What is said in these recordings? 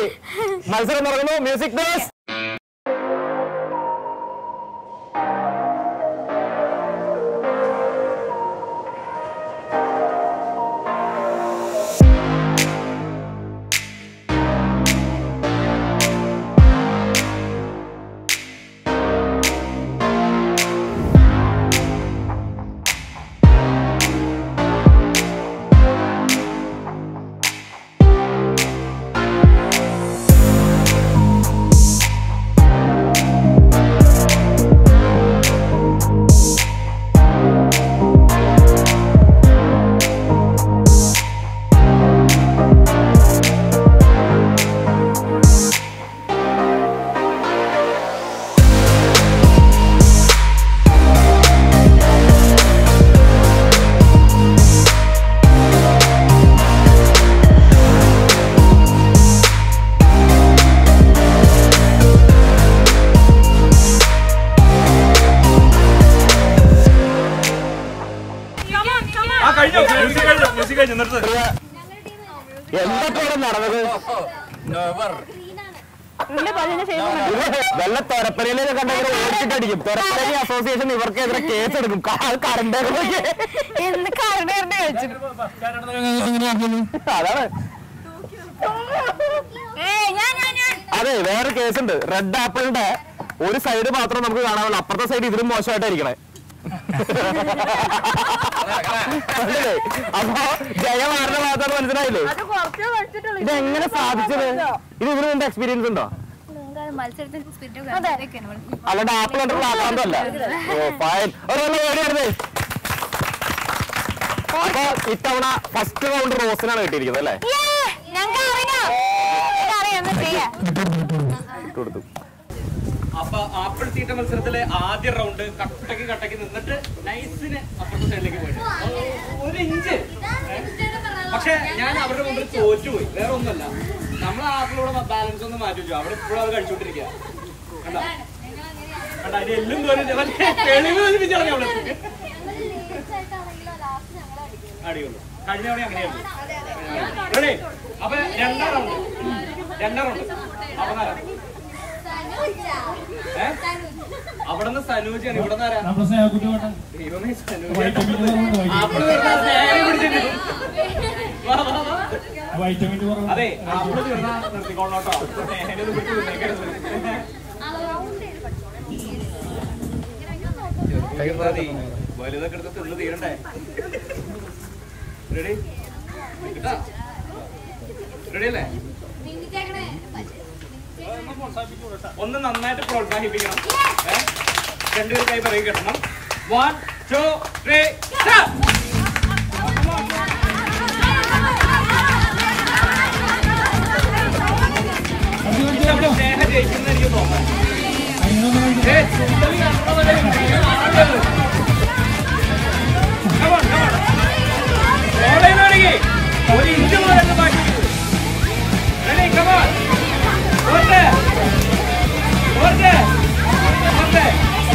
മത്സരം തുടങ്ങുന്നു music days ആ കഴിഞ്ഞു മ്യൂസിക് കഴിഞ്ഞു മ്യൂസിക് കഴിഞ്ഞു നിർത്ത് എന്തൊക്കെയാണ് നടന്നത് വെള്ള തൊരപ്പനയിലേക്ക് കണ്ടവരെ ഓടിച്ചിട്ടടിക്കും തൊരപ്പനലി അസോസിയേഷൻ ഇവർക്കെതിരെ കേസെടുക്കും കറണ്ട് എന്ത് കാരണ കഴിച്ചു അതാണ് ഏയ് ഞാൻ ഞാൻ ഞാൻ അതെ വേറെ കേസുണ്ട് റെഡ് ആപ്പിളിന്റെ ഒരു സൈഡ് മാത്രം നമുക്ക് കാണാവുള്ളൂ അപ്പുറത്തെ സൈഡ് ഇതിലും മോശമായിട്ടായിരിക്കണേ മനസ്സിലായില്ലേ? അപ്പൊ ജയമാരുടെ ഭാഗത്താണ് മനസ്സിലായില്ലേ അത് കുറച്ച് കഴിച്ചിട്ടുള്ളൂ ഇത് എങ്ങനെ സാധിച്ചത് ഇത് ഇതിനു മുമ്പ് എക്സ്പീരിയൻസ് ഉണ്ടോ മത്സരത്തിന് സ്പിരിറ്റ് അല്ലാണ്ട് ആപ്പിൾ കണ്ടിട്ടുള്ള ആക്രാന്തമല്ല ഓ ഫൈൻ ഒരെണ്ണം ഓടിയായിരുന്നേ അപ്പൊ ഇത്തവണ ഫസ്റ്റ് റൗണ്ട് റോസിനാണ് കിട്ടിയിരിക്കുന്നത് അല്ലേ ഞങ്ങൾക്ക് അറിയാം അറിയാം എന്താ ചെയ്യാ കൊടുത്തു അപ്പൊ ആപ്പിൾ തീറ്റ മത്സരത്തിലെ ആദ്യ റൗണ്ട് കട്ടക്ക് കട്ടക്ക് നിന്നിട്ട് നൈസിന് അപ്പുറത്തെ സൈഡിലേക്ക് പോയിട്ട് ഒരു ഇഞ്ച് പക്ഷെ ഞാൻ അവരുടെ മുമ്പിൽ തോറ്റുപോയി വേറെ ഒന്നുമല്ല നമ്മൾ ആപ്പിളോടെ ബാലൻസ് ഒന്ന് മാറ്റി വെച്ചു അവിടെ ഇപ്പോഴും അത് കഴിച്ചോണ്ടിരിക്കുക കണ്ടോ കണ്ടോ അതിന്റെ എല്ലും തോന്നി തെളിവ് തോന്നിപ്പിച്ചു കളഞ്ഞു അവിടെ അടിയുള്ളൂ കഴിഞ്ഞ തവണ അങ്ങനെയായിരുന്നു റെഡി അപ്പൊ രണ്ടാം റൗണ്ട് രണ്ടാം റൗണ്ട് അപ്പൊ ആരാ ഏ? അവിടുന്ന് സനൂജാണ് ഇവിടുന്ന് ആരാ നമ്മുടെ സ്നേഹക്കുട്ടി ദൈവമേ സനൂജ വൈറ്റമിൻ കുറവുണ്ട് ആപ്പിള് തീർന്നാ നേരെ പിടിച്ചിട്ട് വാ, വാ, വാ. വൈറ്റമിൻ കുറവുണ്ട് അതെ ആപ്പിള് തീർന്നാ നിർത്തിക്കോളോട്ടോ നേരെ ഒന്ന് പിടിച്ച് നിന്നേക്കരുത്. മതി. വലുതൊക്കെ എടുത്ത് തിന്ന് തീരണ്ടേ റെഡി റെഡി അല്ലേ ഒന്ന് നന്നായിട്ട് പ്രോത്സാഹിപ്പിക്കണം ഏ? രണ്ടുപേരും കൈ പറയും കിട്ടണം വൺ ടു ത്രീ സ്നേഹ ജയിക്കുന്ന എനിക്ക് തോന്നുന്നു ഏ, സുന്ദരി കണ്ടവരെ ആളുകൾ. Come on, come on. ഓടയിൽ ഒഴുകി. ഒരു ഇഞ്ച് പോലും ബാക്കി Ready, come on. ഓട്ടെ. ഓട്ടെ. ഓട്ടെ.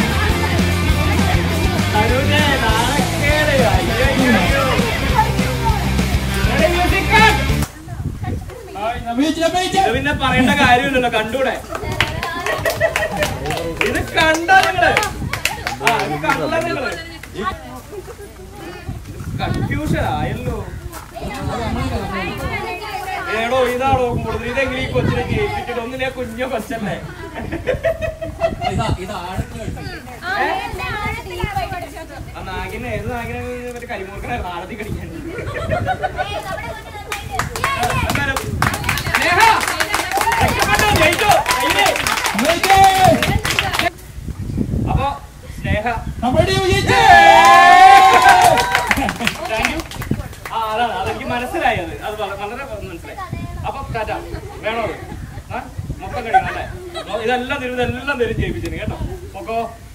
തരൂനെ, നാണക്കേട്. അയ്യയ്യോ. Ready, music cut. ഇത് പിന്നെ പറയേണ്ട കാര്യമില്ലല്ലോ കണ്ടൂടെ ഇത് കണ്ട നിങ്ങള് ആ ഇത് കണ്ട നിങ്ങള് കൺഫ്യൂഷൻ ആയല്ലോ ഏടോ ഇതാണോ കൂടുതൽ ഇതെങ്കിലും ഈ കൊച്ചിനെ കേൾപ്പിച്ചിട്ട് ഒന്നിനെ കുഞ്ഞോ കൊച്ചല്ലേ ആ നാഗിനെ ഏത് നാഗിനെ മറ്റേ കരിമൂർക്കനായിരുന്നു ആടത്തി കടിക്കാൻ എന്നാലും, സ്നേഹ, രക്ഷപ്പെട്ടോ, ജയിച്ചോ, കയ്യില്. അപ്പൊ സ്നേഹ Thank you. ആ അതാണ് അതെനിക്ക് മനസ്സിലായി അത് അത് വള- വളരെ മനസ്സിലായി അപ്പൊ ടാറ്റ വേണോ അത് ആ മൊത്തം കഴിക്കണം അല്ലേ ഓ, ഇതെല്ലാം തരും ഇതെല്ലാം തരും ജയിപ്പിച്ചിന് കേട്ടോ പൊക്കോ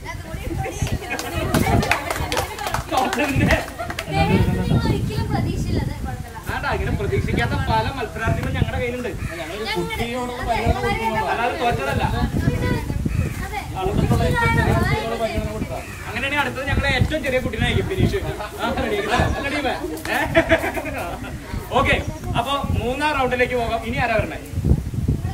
ഒരിക്കലും പ്രതീക്ഷയില്ല അത് കുഴപ്പമില്ല ആണ്ടാ ഇങ്ങനെ പ്രതീക്ഷിക്കാത്ത പല മത്സരാർത്ഥികളും ഞങ്ങളുടെ കയ്യിലുണ്ട് ഞങ്ങളൊരു കുട്ടിയോടുള്ള പരിഗണന കൊടുക്കുന്നു അല്ലാതെ തോറ്റതല്ല അങ്ങനെയാണെങ്കിൽ അടുത്തത് ഞങ്ങളെ ഏറ്റവും ചെറിയ കുട്ടീനായിരിക്കും ഫിനിഷ് ഓക്കെ അപ്പൊ മൂന്നാം റൗണ്ടിലേക്ക് പോകാം ഇനി ആരാ വരണേ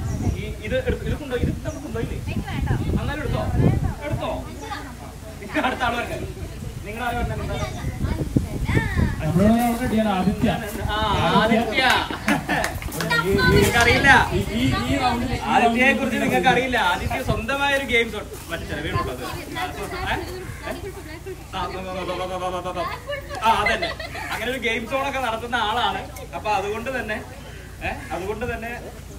ഇത് എടുത്ത് ഇത് കൊണ്ടോ ഇത് നമുക്ക് കൊണ്ടോയില്ലേ എന്നാലും എടുത്തോ എടുത്തോ നിങ്ങൾ അടുത്ത ആള് വരട്ടെ നിങ്ങൾ ആര് വരണേ നിങ്ങൾ? നമ്മള് റെഡിയാണ് ആദിത്യ ആ ആദിത്യ നിങ്ങൾക്കറിയില്ല ഈ ഈ ഈ റൗണ്ടിൽ ആദിത്യയെ കുറിച്ച് നിങ്ങൾക്ക് അറിയില്ല ആദിത്യ സ്വന്തമായ ഒരു ഗെയിം മറ്റേ ചെലവിനുള്ളത് ആ അതന്നെ അങ്ങനെ ഒരു ഗെയിം സോൺ ഒക്കെ നടത്തുന്ന ആളാണ് അപ്പൊ അതുകൊണ്ട് തന്നെ ഏഹ് അതുകൊണ്ട് തന്നെ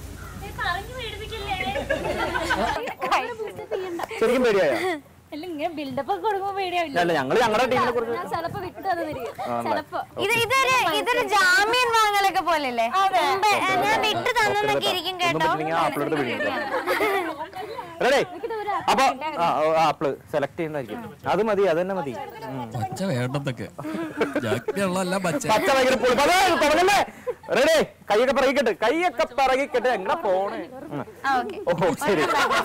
ശരിക്കും പേടിയായോ അല്ല ഇങ്ങനെ ബിൽഡപ്പ് ഒക്കെ കൊടുക്കുമ്പോ പേടിയാവില്ല അല്ല ഞങ്ങള് ഞങ്ങളുടെ ടീമിനെ കുറിച്ച് ഞാൻ ചിലപ്പോ വിട്ടു തന്നിരിക്കും ചിലപ്പോ ഇത് ഇതൊരു ഇതൊരു ജാമ്യം വാങ്ങലൊക്കെ പോലല്ലേ മുമ്പ് ഞാൻ വിട്ടു തന്നൊക്കെ ഇരിക്കും കേട്ടോ ആപ്പിളെടുത്ത് പിടിക്കും റെഡി അപ്പൊ ആപ്പിള് സെലക്ട് ചെയ്യുന്നതായിരിക്കും അത് മതി അത് തന്നെ മതി ഉം. പച്ച വേണ്ടതൊക്കെ ജാഗ്രതയുള്ള പച്ച പച്ച ഭയങ്കര പുളിപ്പ്. അതെ, തുടങ്ങല്ലേ റെഡി കൈയൊക്കെ പറയിക്കട്ടെ കൈയൊക്കെ പറകിക്കട്ടെ എങ്ങനെ പോണേ ഉം. ആ ഓക്കെ ഓ ശരി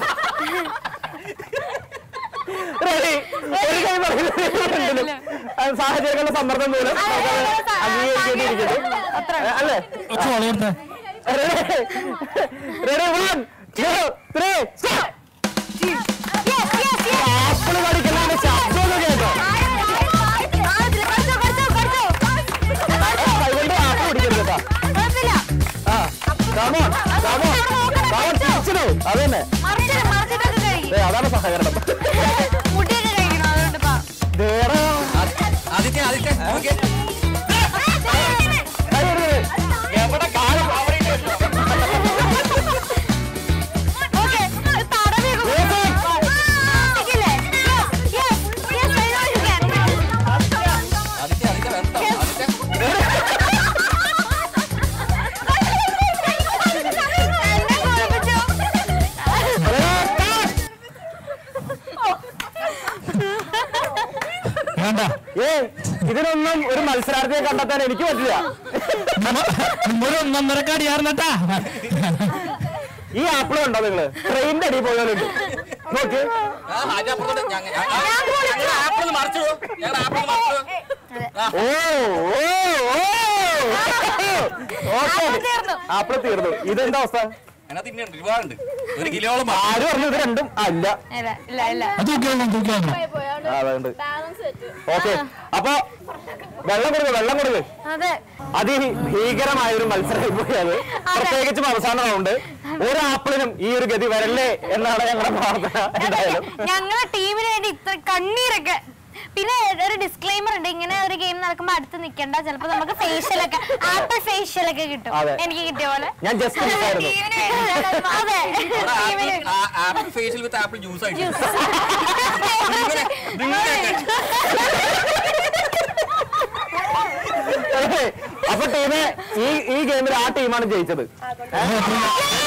റെഡി ഒരു കൈ പറയുന്നതിലും സാഹചര്യങ്ങളുടെ സമ്മർദ്ദം മൂലം നമുക്ക് അംഗീകരിക്കേണ്ടിയിരിക്കുന്നു ഏ, അല്ലേ കുറച്ച് വളം കൊടുത്തേ ready one two three apple കടിക്കുന്നതിന്റെ ശബ്ദം ഒന്ന് കേട്ടോ കൈകൊണ്ട് ആപ്പിൾ പിടിക്കരുത് കേട്ടോ ആ കമോൺ കമോൺ കമോൺ തിരിച്ചിടൂ അത് തന്നെ ദേ, അതാണ് സഹകരണം മുടിയൊക്കെ കഴിക്കണം അതുകൊണ്ട് പാ. ദേടാ. ആദിത്യ ആദിത്യ ഓക്കെ കൈ എടുക്ക്. എവിടെ കാലം അവിടെ ഇട്ട് വെച്ചോ. ഓക്കേ, തടവിയൊക്കെ കൊടുക്കണം. ഇരിക്കില്ലേ? Yes, yes, yes, I know you can. Aditya Aditya വേണ്ട ആദിത്യ എന്നെ കുളിപ്പിച്ചു. വേണ്ട ഏയ് ഇതിനൊന്നും ഒരു മത്സരാർത്ഥിയെ കണ്ടെത്താൻ എനിക്ക് പറ്റില്ല ഒരു ഒന്നൊന്നര കടിയാർന്നട്ടാ ഈ ആപ്പിൾ കണ്ടോ നിങ്ങള് ട്രെയിനിന്റെ അടിയിൽ പോയാലുണ്ട് നോക്ക് ആ ആദ്യം അപ്പുറത്തോട്ട് ഞങ്ങ- ഞങ്ങ- ഞങ്ങൾ ആപ്പിൾ മറിച്ചു ഞങ്ങൾ ആപ്പിൾ മറിച്ചു ഓ ഓ ഓ ഓക്കെ ആപ്പിൾ തീർന്നു ഇതെന്താ അവസ്ഥ അതിനകത്ത് ഇനിയുണ്ട് ഒരുപാടുണ്ട് ഒരു കിലോളം ആര് പറഞ്ഞു ഇത് രണ്ടും അല്ല ഇല്ല, ഇല്ല, ഇല്ല. തൂക്കിയാണോ തൂക്കിയാണോ ആ, അതുണ്ട് ഓക്കെ അപ്പൊ വെള്ളം കൊടുക്ക് വെള്ളം കൊടുക്ക് അതെ അതിഭീകരമായ ഒരു മത്സരം പോയി അത് പ്രത്യേകിച്ചും അവസാന റൗണ്ട് ഒരു ആപ്പിളിനും ഈ ഒരു ഗതി വരല്ലേ എന്നാണ് ഞങ്ങളുടെ പ്രാർത്ഥന എന്തായാലും ഞങ്ങളെ ടീമിന് വേണ്ടി ഇത്ര കണ്ണീരൊക്കെ പിന്നെ ഒരു ഡിസ്ക്ലൈമർ ഉണ്ട് ഇങ്ങനെ ഒരു ഗെയിം നടക്കുമ്പോ അടുത്ത് നിൽക്കണ്ട ചിലപ്പോ നമുക്ക് ഫേഷ്യൽ ഒക്കെ ആപ്പിൾ ഫേഷ്യൽ ഒക്കെ കിട്ടും അതെ. എനിക്ക് കിട്ടിയ പോലെ ഞാൻ ജസ്റ്റ് മിസ്സായിരുന്നു ടീമിന് വേണ്ടി അതെ ടീമിന് വേണ്ടി. Apple facial with apple juice ആയിട്ട് അപ്പൊ ടീമ് ഈ ഈ ഗെയിമിൽ ആ ടീമാണ് ജയിച്ചത്